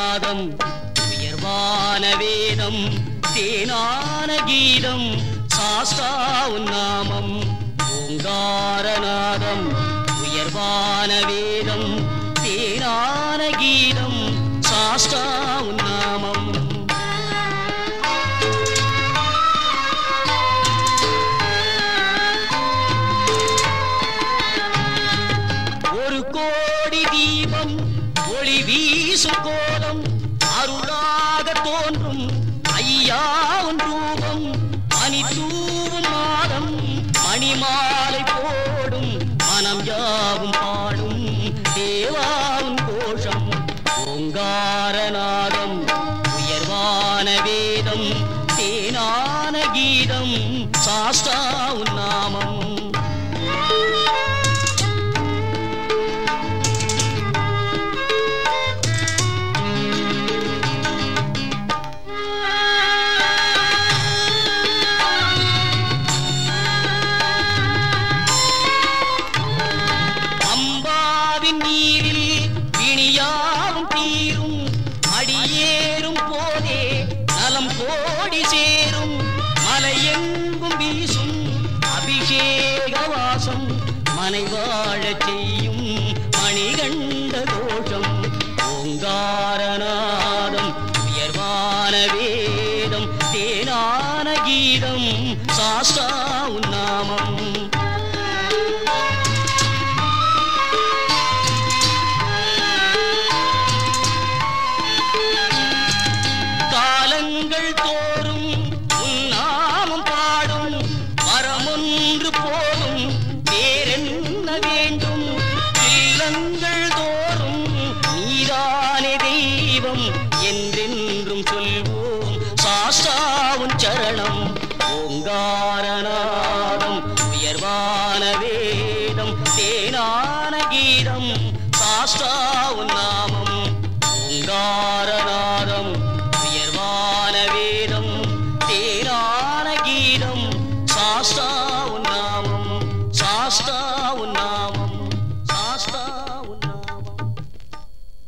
நாதம் உயர்வான வேதம் தேனான கீதம் சாஸ்தாவுன் நாமம் ஓங்காரநாதம் உயர்வான வேதம் தேனான கீதம் சாஸ்தாவுன் நாமம் ஒரு கோடி தீபம் ஒளி வீசும் கோலம் அருளாக தோன்றும் ஐயாவின் ரூபம் மணி தூவும் மாதம் மணிமாலை போடும் மனம் யாவும் பாடும் தேவாவின் கோஷம் ஓங்காரநாதம் உயர்வான வேதம் தேனான கீதம் சாஸ்தாவுன் நாமம் அம்பாவின் நீரில் விணியாவும் தீரும் அடியேறும் போதே நலம் கோடி சேரும் மலையெங்கும் வீசும் அபிஷேக வாசம் மனை வாழச் செய்யும் மணிகண்ட தோஷம் ஓங்காரநாதம் உயர்வான வேதம் தேனான கீதம் சாஸ்தா நாமம் காலங்கள் தோறும் உன்னாமம் பாடும் வரமொன்று போதும் வேறென்ன வேண்டும் இல்லங்கள் தோறும் நீதானே தெய்வம் என்றென்றும் சொல்வோம் சாஸ்தாவும் சரணம் ஓங்காரனா